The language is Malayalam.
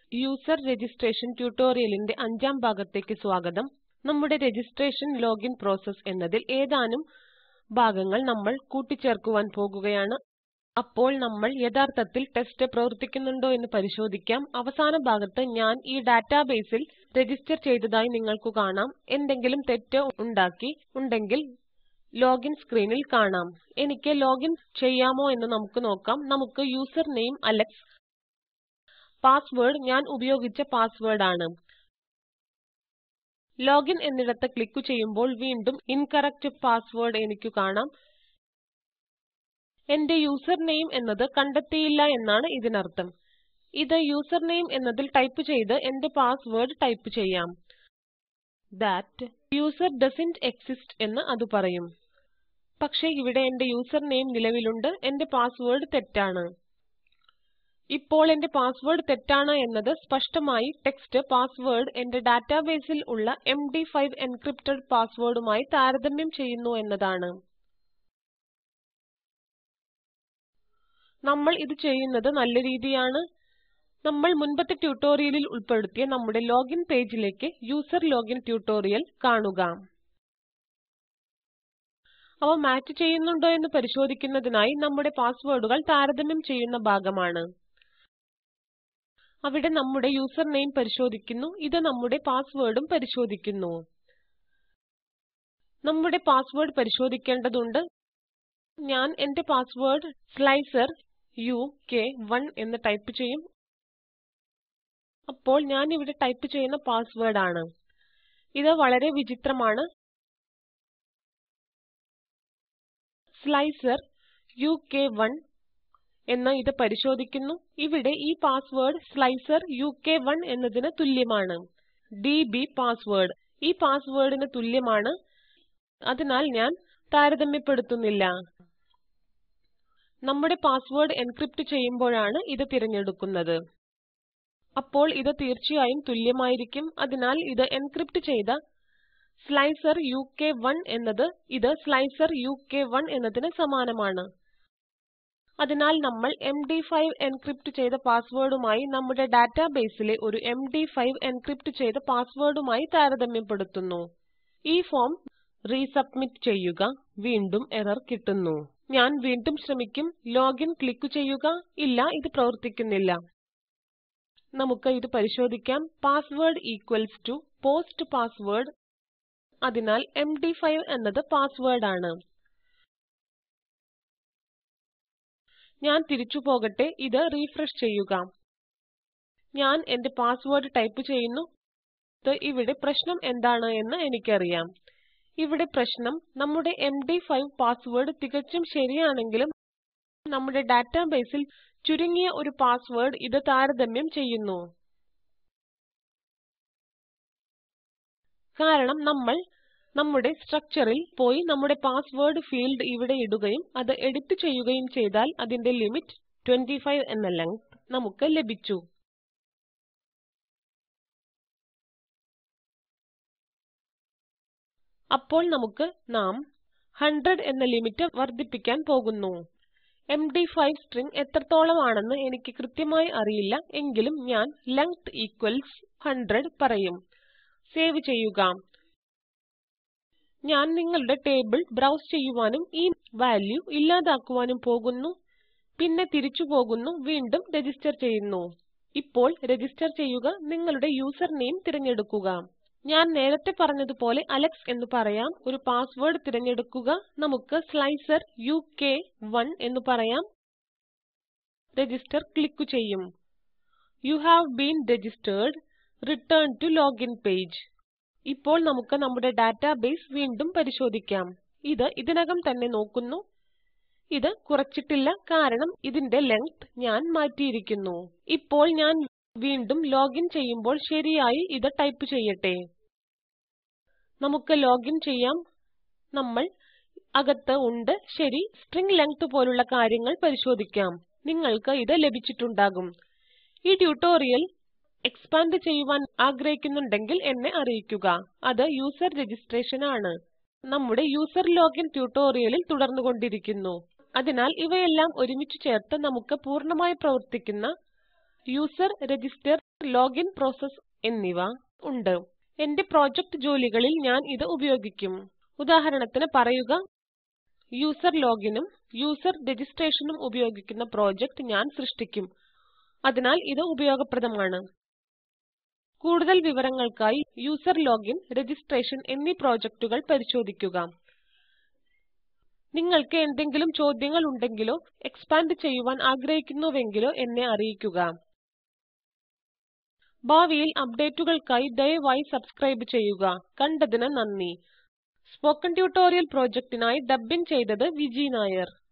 യൂസർ രജിസ്ട്രേഷൻ ട്യൂട്ടോറിയലിന്റെ അഞ്ചാം ഭാഗത്തേക്ക് സ്വാഗതം നമ്മുടെ രജിസ്ട്രേഷൻ ലോഗിൻ പ്രോസസ് എന്നതിൽ ഏതാനും ഭാഗങ്ങൾ നമ്മൾ കൂട്ടിച്ചേർക്കുവാൻ പോകുകയാണ് അപ്പോൾ നമ്മൾ യഥാർത്ഥത്തിൽ ടെസ്റ്റ് പ്രവർത്തിക്കുന്നുണ്ടോ എന്ന് പരിശോധിക്കാം അവസാന ഭാഗത്ത് ഞാൻ ഈ ഡാറ്റാബേസിൽ രജിസ്റ്റർ ചെയ്തതായി നിങ്ങൾക്ക് കാണാം എന്തെങ്കിലും തെറ്റ് ഉണ്ടാക്കി ഉണ്ടെങ്കിൽ ലോഗിൻ സ്ക്രീനിൽ കാണാം എനിക്ക് ലോഗിൻ ചെയ്യാമോ എന്ന് നമുക്ക് നോക്കാം നമുക്ക് യൂസർ നെയിം അലക്സ് പാസ്വേഡ് ഞാൻ ഉപയോഗിച്ച പാസ്വേഡ് ആണ് ലോഗിൻ എന്നിടത്ത് ക്ലിക്ക് ചെയ്യുമ്പോൾ വീണ്ടും ഇൻകറക്റ്റ് പാസ്വേഡ് എനിക്ക് കാണാം എന്റെ യൂസർ നെയിം എന്നത് കണ്ടെത്തിയില്ല എന്നാണ് ഇതിനർത്ഥം ഇത് യൂസർ നെയിം എന്നതിൽ ടൈപ്പ് ചെയ്ത് എന്റെ പാസ്വേഡ് ടൈപ്പ് ചെയ്യാം that user doesn't exist എന്ന് അത് പറയും പക്ഷേ ഇവിടെ എന്റെ യൂസർ നെയിം നിലവിലുണ്ട് എന്റെ പാസ്വേഡ് തെറ്റാണ് ഇപ്പോൾ എന്റെ പാസ്വേഡ് തെറ്റാണ് എന്നത് സ്പഷ്ടമായി ടെക്സ്റ്റ് പാസ്വേഡ് എന്റെ ഡാറ്റാബേസിൽ ഉള്ള എംഡി5 എൻക്രിപ്റ്റഡ് പാസ്വേഡുമായി താരതമ്യം ചെയ്യുന്നു എന്നതാണ് നമ്മൾ ഇത് ചെയ്യുന്നത് നല്ല രീതിയാണ് നമ്മൾ മുൻപത്തെ ട്യൂട്ടോറിയലിൽ ഉൾപ്പെടുത്തിയ നമ്മുടെ ലോഗിൻ പേജിലേക്ക് യൂസർ ലോഗിൻ ട്യൂട്ടോറിയൽ കാണുക അവ മാച്ച് ചെയ്യുന്നുണ്ടോ എന്ന് പരിശോധിക്കുന്നതിനായി നമ്മുടെ പാസ്വേഡുകൾ താരതമ്യം ചെയ്യുന്ന ഭാഗമാണ് അവിടെ നമ്മുടെ യൂസർ നെയിം പരിശോധിക്കുന്നു ഇത് നമ്മുടെ പാസ്വേഡും പരിശോധിക്കുന്നു നമ്മുടെ പാസ്വേഡ് പരിശോധിക്കേണ്ടതുണ്ട് ഞാൻ എന്റെ പാസ്വേഡ് സ്ലൈസർ യു കെ 1 എന്ന് ടൈപ്പ് ചെയ്യും അപ്പോൾ ഞാൻ ഇവിടെ ടൈപ്പ് ചെയ്യുന്ന പാസ്വേഡ് ആണ് ഇത് വളരെ വിചിത്രമാണ് സ്ലൈസർ യു കെ 1 എന്ന് ഇത് പരിശോധിക്കുന്നു ഇവിടെ ഈ പാസ്വേഡ് സ്ലൈസർ യു കെ 1 എന്നതിന് തുല്യമാണ് ഡിബി പാസ്വേഡ് ഈ പാസ്വേഡിന് തുല്യമാണ് അതിനാൽ ഞാൻ താരതമ്യപ്പെടുത്തുന്നില്ല നമ്മുടെ പാസ്വേഡ് എൻക്രിപ്റ്റ് ചെയ്യുമ്പോഴാണ് ഇത് തിരഞ്ഞെടുക്കുന്നത് അപ്പോൾ ഇത് തീർച്ചയായും തുല്യമായിരിക്കും അതിനാൽ ഇത് എൻക്രിപ്റ്റ് ചെയ്ത സ്ലൈസർ യു കെ 1 എന്നത് ഇത് സ്ലൈസർ യു കെ 1 എന്നതിന് സമാനമാണ് അതിനാൽ നമ്മൾ എംഡി5 എൻക്രിപ്റ്റ് ചെയ്ത പാസ്വേഡുമായി നമ്മുടെ ഡാറ്റാബേസിലെ ഒരു എംഡി5 എൻക്രിപ്റ്റ് ചെയ്ത പാസ്വേഡുമായി താരതമ്യപ്പെടുത്തുന്നു ഈ ഫോം റീസബ്മിറ്റ് ചെയ്യുക വീണ്ടും എറർ കിട്ടുന്നു ഞാൻ വീണ്ടും ശ്രമിക്കും ലോഗിൻ ക്ലിക്ക് ചെയ്യുക ഇല്ല ഇത് പ്രവർത്തിക്കുന്നില്ല നമുക്ക് ഇത് പരിശോധിക്കാം password equals to post password അതിനാൽ എംഡി5 എന്നത് പാസ്വേഡ് ആണ് ഞാൻ തിരിച്ചു പോകട്ടെ ഇത് റിഫ്രഷ് ചെയ്യുക ഞാൻ എന്റെ പാസ്വേഡ് ടൈപ്പ് ചെയ്യുന്നു ഇവിടെ പ്രശ്നം എന്താണ് എന്ന് എനിക്കറിയാം ഇവിടെ പ്രശ്നം നമ്മുടെ എംഡി5 പാസ്വേഡ് തികച്ചും ശരിയാണെങ്കിലും നമ്മുടെ ഡാറ്റാബേസിൽ ചുരുങ്ങിയ ഒരു പാസ്വേഡ് ഇത് താരതമ്യം ചെയ്യുന്നു കാരണം നമ്മൾ നമ്മുടെ സ്ട്രക്ചറിൽ പോയി നമ്മുടെ പാസ്വേഡ് ഫീൽഡ് ഇവിടെ ഇടുകയും അത് എഡിറ്റ് ചെയ്യുകയും ചെയ്താൽ അതിന്റെ ലിമിറ്റ് 25 എന്ന ലെങ്ത് നമുക്ക് ലഭിച്ചു അപ്പോൾ നമുക്ക് നാം 100 എന്ന ലിമിറ്റ് വർദ്ധിപ്പിക്കാൻ പോകുന്നു എംഡി5 സ്ട്രിംഗ് എത്രത്തോളം ആണെന്ന് എനിക്ക് കൃത്യമായി അറിയില്ല എങ്കിലും ഞാൻ ലെങ്ത് ഈക്വൽസ് 100 പറയും സേവ് ചെയ്യുക ഞാൻ നിങ്ങളുടെ ടേബിൾ ബ്രൌസ് ചെയ്യുവാനും ഈ വാല്യൂ ഇല്ലാതാക്കുവാനും പോകുന്നു പിന്നെ തിരിച്ചു പോകുന്നു വീണ്ടും രജിസ്റ്റർ ചെയ്യുന്നു ഇപ്പോൾ രജിസ്റ്റർ ചെയ്യുക നിങ്ങളുടെ യൂസർ നെയിം തിരഞ്ഞെടുക്കുക ഞാൻ നേരത്തെ പറഞ്ഞതുപോലെ അലക്സ് എന്ന് പറയാം ഒരു പാസ്വേഡ് തിരഞ്ഞെടുക്കുക നമുക്ക് സ്ലൈസർ യു കെ 1 എന്ന് പറയാം രജിസ്റ്റർ ക്ലിക്ക് ചെയ്യും you have been registered return to login page ഇപ്പോൾ നമുക്ക് നമ്മുടെ ഡാറ്റാബേസ് വീണ്ടും പരിശോധിക്കാം ഇത് ഇതിനകം തന്നെ നോക്കുന്നു ഇത് കുറച്ചിട്ടില്ല കാരണം ഇതിന്റെ ലെങ്ത് ഞാൻ മാറ്റിയിരിക്കുന്നു ഇപ്പോൾ ഞാൻ വീണ്ടും ലോഗിൻ ചെയ്യുമ്പോൾ ശരിയായി ഇത് ടൈപ്പ് ചെയ്യട്ടെ നമുക്ക് ലോഗിൻ ചെയ്യാം നമ്മൾ അകത്ത് ഉണ്ട് ശരി സ്ട്രിംഗ് ലെങ്ത് പോലുള്ള കാര്യങ്ങൾ പരിശോധിക്കാം നിങ്ങൾക്ക് ഇത് ലഭിച്ചിട്ടുണ്ടാകും ഈ ട്യൂട്ടോറിയൽ എക്സ്പാൻഡ് ചെയ്യുവാൻ ആഗ്രഹിക്കുന്നുണ്ടെങ്കിൽ എന്നെ അറിയിക്കുക അത് യൂസർ രജിസ്ട്രേഷൻ ആണ് നമ്മുടെ യൂസർ ലോഗിൻ ട്യൂട്ടോറിയലിൽ തുടർന്നുകൊണ്ടിരിക്കുന്നു അതിനാൽ ഇവയെല്ലാം ഒരുമിച്ച് ചേർത്ത് നമുക്ക് പൂർണ്ണമായി പ്രവർത്തിക്കുന്ന യൂസർ രജിസ്റ്റർ ലോഗിൻ പ്രോസസ് എന്നിവ ഉണ്ട് എന്റെ പ്രൊജക്റ്റ് ജോലികളിൽ ഞാൻ ഇത് ഉപയോഗിക്കും ഉദാഹരണത്തിന് പറയുക യൂസർ ലോഗിനും യൂസർ രജിസ്ട്രേഷനും ഉപയോഗിക്കുന്ന പ്രൊജക്റ്റ് ഞാൻ സൃഷ്ടിക്കും അതിനാൽ ഇത് ഉപയോഗപ്രദമാണ് കൂടുതൽ വിവരങ്ങൾക്കായി യൂസർ ലോഗിൻ രജിസ്ട്രേഷൻ എന്നീ പ്രൊജക്റ്റുകൾ പരിശോധിക്കുക നിങ്ങൾക്ക് എന്തെങ്കിലും ചോദ്യങ്ങൾ ഉണ്ടെങ്കിലോ എക്സ്പാൻഡ് ചെയ്യുവാൻ ആഗ്രഹിക്കുന്നുവെങ്കിലോ എന്നെ അറിയിക്കുക ഭാവിയിൽ അപ്ഡേറ്റുകൾക്കായി ദയവായി സബ്സ്ക്രൈബ് ചെയ്യുക കണ്ടതിന് നന്ദി സ്പോക്കൻ ട്യൂട്ടോറിയൽ പ്രൊജക്റ്റിനായി ഡബ്ബിംഗ് ചെയ്തത് വിജി നായർ